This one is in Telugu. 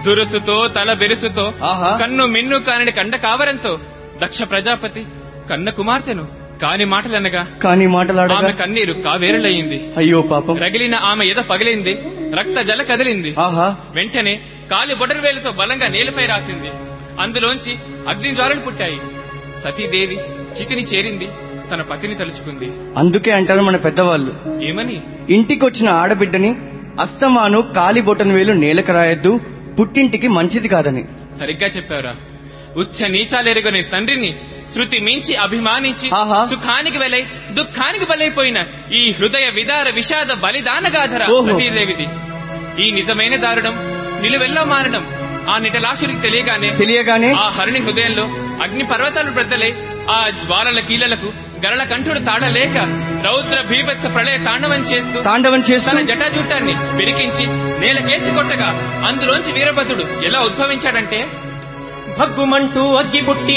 దురుసుతో తల బెరుసుతో ఆహా. కన్ను మిన్ను కానిడి కండ కావరంతో దక్ష ప్రజాపతి కన్న కుమార్తెను కాని మాటలనగా కానీ మాటలాడగా ఆమె కన్నీరు కావేరులయ్యింది అయ్యో పాపం రగిలిన ఆమె ఎద పగిలింది రక్త జల కదిలింది ఆహా వెంటనే కాలి బొటరు వేలుతో బలంగా నేలపై రాసింది అందులోంచి అగ్ని జ్వాలలు పుట్టాయి సతీదేవి చితిని చేరింది తన పతిని తలుచుకుంది అందుకే అంటారు మన పెద్దవాళ్ళు ఏమని ఇంటికొచ్చిన ఆడబిడ్డని అస్తమాను కాలి బొటన వేలు నేలకు రాయొద్దు పుట్టింటికి మంచిది కాదని సరిగ్గా చెప్పావురా ఉచ్చ నీచాలెరుగని తండ్రిని శృతి మించి అభిమానించి ఆహా. సుఖానికి వెలై దుఃఖానికి బలైపోయిన ఈ హృదయ విదార విషాద బలిదానగాధర ఓహో. సతీదేవిది ఈ నిజమైన దారుణం నిలువెల్లా మారడం ఆ నిటలాశుడికి తెలియగానే తెలియగానే ఆ హరుని హృదయంలో అగ్ని పర్వతాలు బ్రద్దలై ఆ జ్వాలల కీలలకు గరళ కంఠుడు తాడలేక రౌద్ర భీభత్స ప్రళయ తాండవం చేస్తూ తాండవం చేస్తూ తన జటాజుట్టాన్ని పెరికించి నేల కేసి కొట్టగా అందులోంచి వీరభద్రుడు ఎలా ఉద్భవించాడంటే భగ్గుమంటూ అగ్గి పుట్టి